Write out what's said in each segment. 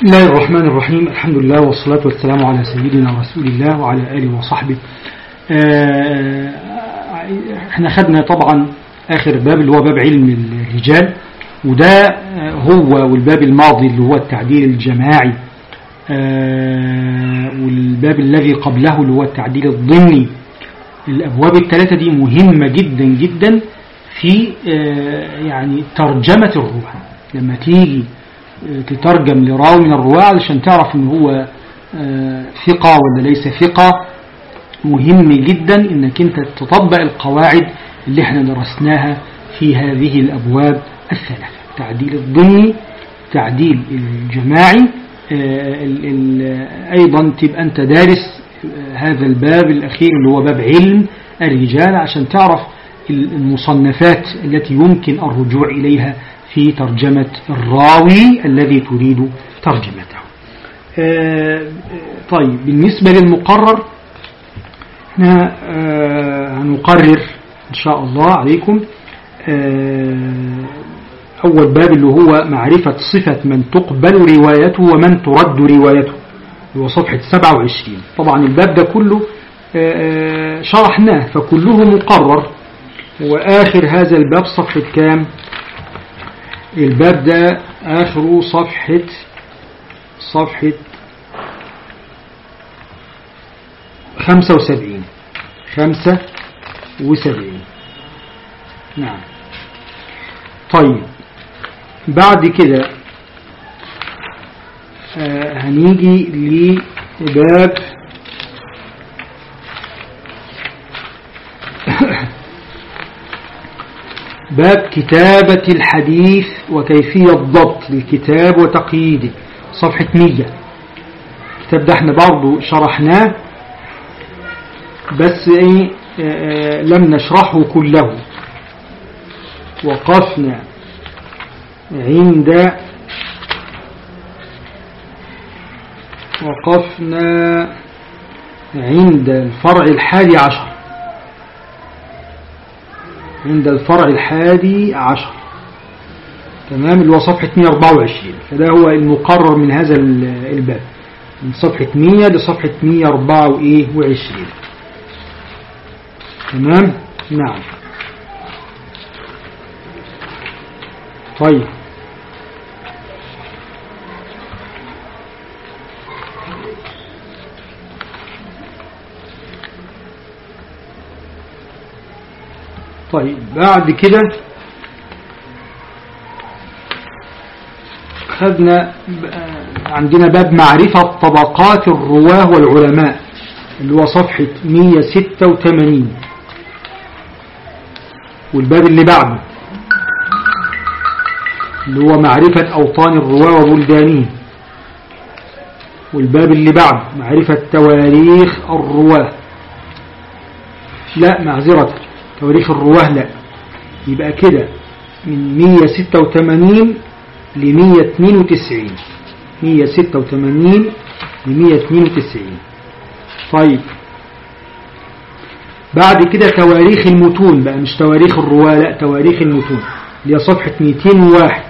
بسم الله الرحمن الرحيم الحمد لله والصلاة والسلام على سيدنا رسول الله وعلى آله وصحبه آه، احنا خدنا طبعا آخر باب اللي هو باب علم الرجال وده هو والباب الماضي اللي هو التعديل الجماعي آه، والباب الذي قبله اللي هو التعديل الضمني الأبواب الثلاثة دي مهمة جدا جدا في آه، يعني ترجمة الروح لما تيجي تترجم لراوي من الرواة علشان تعرف ان هو ثقة ولا ليس ثقة مهم جدا انك انت تطبق القواعد اللي احنا درسناها في هذه الابواب الثلاثة تعديل الضمني تعديل الجماعي ايضا تبقى انت دارس هذا الباب الاخير اللي هو باب علم الرجال عشان تعرف المصنفات التي يمكن الرجوع اليها في ترجمة الراوي الذي تريد ترجمته طيب بالنسبة للمقرر احنا هنقرر ان شاء الله عليكم اول باب اللي هو معرفة صفة من تقبل روايته ومن ترد روايته هو صفحة 27 طبعا الباب ده كله شرحناه فكله مقرر وآخر هذا الباب صفحة كام الباب ده آخره صفحة صفحة خمسة وسبعين خمسة وسبعين نعم طيب بعد كده آه هنيجي لباب باب كتابة الحديث وكيفية ضبط الكتاب وتقييده صفحة 100 الكتاب ده احنا برضو شرحناه بس ايه اه لم نشرحه كله وقفنا عند وقفنا عند الفرع الحادي عشر عند الفرع الحادي عشر تمام اللي هو صفحة 124 فده هو المقرر من هذا الباب من صفحة 100 لصفحة 124 تمام نعم طيب طيب بعد كده خدنا عندنا باب معرفة طبقات الرواه والعلماء اللي هو صفحة 186 والباب اللي بعده اللي هو معرفة أوطان الرواه وبلدانهم والباب اللي بعده معرفة تواريخ الرواه لا معذرة تواريخ الرواه لا يبقى كده من 186 ل 192 186 ل 192 طيب بعد كده تواريخ المتون بقى مش تواريخ الرواه لا تواريخ المتون اللي هي صفحة 201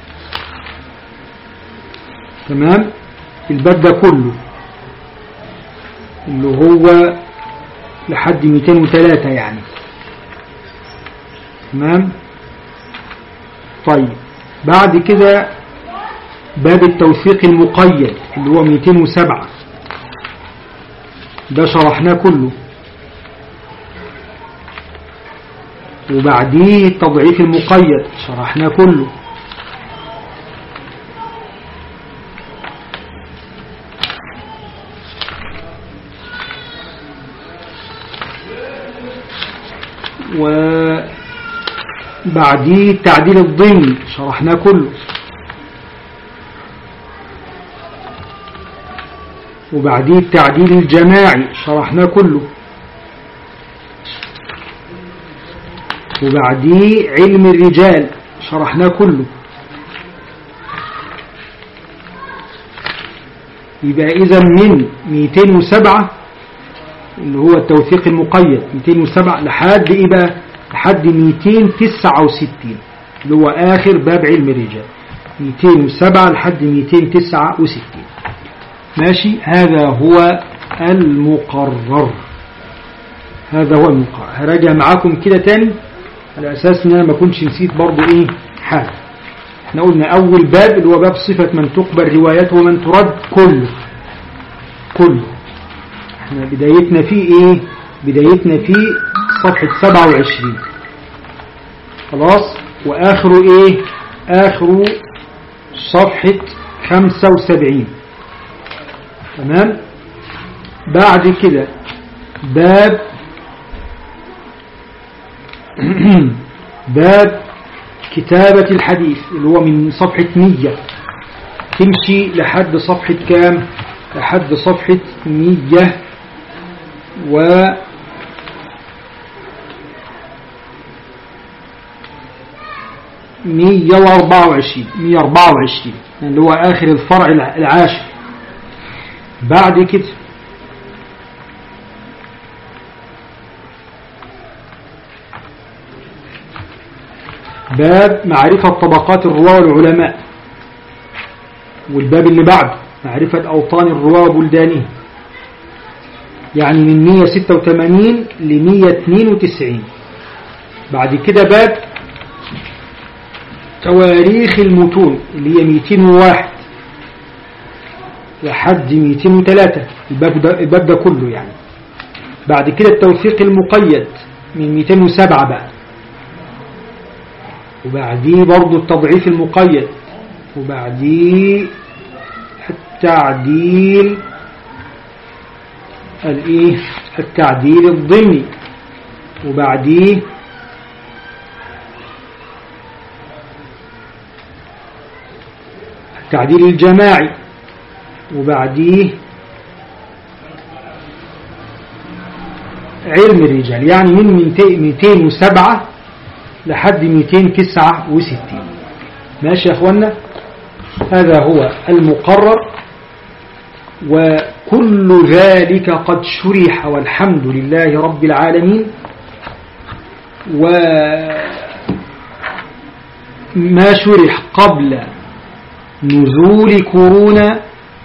تمام الباب ده كله اللي هو لحد 203 يعني تمام طيب بعد كده باب التوثيق المقيد اللي هو 207 ده شرحناه كله وبعديه التضعيف المقيد شرحناه كله وبعديه التعديل الضمني شرحناه كله وبعديه التعديل الجماعي شرحناه كله وبعديه علم الرجال شرحناه كله يبقى إذا من 207 اللي هو التوثيق المقيد 207 لحد إيه بقى لحد 269 اللي هو آخر باب علم الرجال 207 لحد 269 ماشي هذا هو المقرر هذا هو المقرر هراجع معاكم كده تاني على أساس ان انا ما كنتش نسيت برضو ايه حاجة احنا قلنا اول باب اللي هو باب صفة من تقبل روايته ومن ترد كله كله احنا بدايتنا فيه ايه بدايتنا فيه صفحة 27 خلاص واخره ايه اخره صفحة 75 تمام بعد كده باب باب كتابة الحديث اللي هو من صفحة 100 تمشي لحد صفحة كام لحد صفحة 100 و مية واربعة وعشرين مية واربعة وعشرين اللي هو آخر الفرع العاشر بعد كده باب معرفة طبقات الرواة والعلماء والباب اللي بعده معرفة أوطان الرواة وبلدانهم يعني من 186 ل 192 بعد كده باب تواريخ المتون اللي هي 201 لحد 203 الباب ده, الباب ده كله يعني بعد كده التوثيق المقيد من 207 بقى وبعديه برضو التضعيف المقيد وبعديه التعديل الايه التعديل الضمني وبعديه التعديل الجماعي وبعديه علم الرجال يعني من 207 لحد 269 ماشي يا اخوانا هذا هو المقرر وكل ذلك قد شرح والحمد لله رب العالمين وما شرح قبل نزول كورونا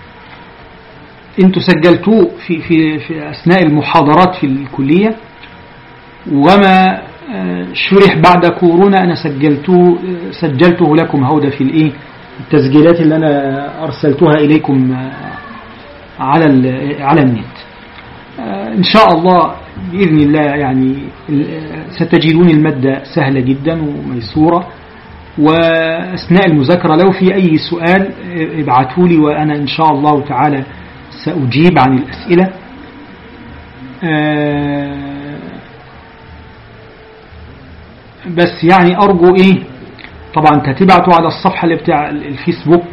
انتوا سجلتوه في, في, في أثناء المحاضرات في الكلية وما شرح بعد كورونا أنا سجلته سجلته لكم هودا في الإيه التسجيلات اللي أنا أرسلتها إليكم على على النت إن شاء الله بإذن الله يعني ستجدون المادة سهلة جدا وميسورة وأثناء المذاكرة لو في أي سؤال ابعتوا لي وأنا إن شاء الله تعالى سأجيب عن الأسئلة بس يعني أرجو إيه طبعا تتبعتوا على الصفحة اللي بتاع الفيسبوك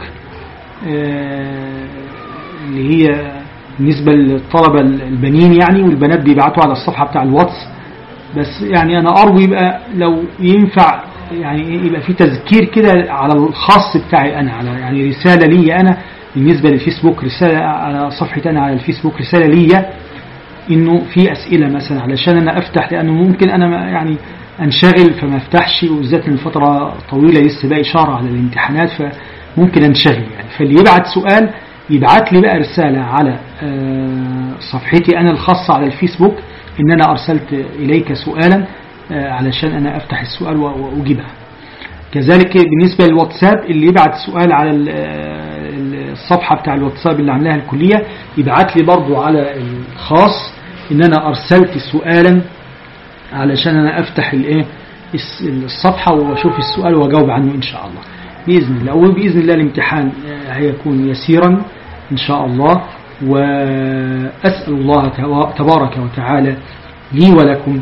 اللي هي بالنسبة للطلبة البنين يعني والبنات بيبعتوا على الصفحة بتاع الواتس بس يعني أنا أرجو يبقى لو ينفع يعني يبقى في تذكير كده على الخاص بتاعي أنا على يعني رسالة لي أنا بالنسبة للفيسبوك رسالة على صفحتي أنا على الفيسبوك رسالة لي إنه في أسئلة مثلا علشان أنا أفتح لأنه ممكن أنا يعني أنشغل فما أفتحش وبالذات من فترة طويلة لسه باقي شهر على الامتحانات فممكن أنشغل يعني فاللي يبعت سؤال يبعت لي بقى رسالة على صفحتي أنا الخاصة على الفيسبوك إن أنا أرسلت إليك سؤالا علشان أنا أفتح السؤال وأجيبها كذلك بالنسبة للواتساب اللي يبعت سؤال على الصفحة بتاع الواتساب اللي عاملاها الكلية يبعت لي برضو على الخاص إن أنا أرسلت سؤالا علشان أنا أفتح الإيه الصفحة وأشوف السؤال وأجاوب عنه إن شاء الله بإذن الله وبإذن الله الامتحان هيكون يسيرا إن شاء الله وأسأل الله تبارك وتعالى لي ولكم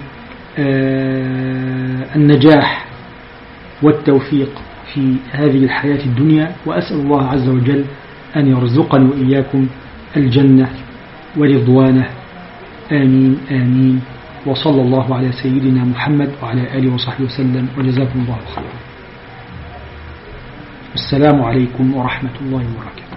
النجاح والتوفيق في هذه الحياة الدنيا وأسأل الله عز وجل أن يرزقني وإياكم الجنة ورضوانه آمين آمين وصلى الله على سيدنا محمد وعلى آله وصحبه وسلم وجزاكم الله خيرا السلام عليكم ورحمة الله وبركاته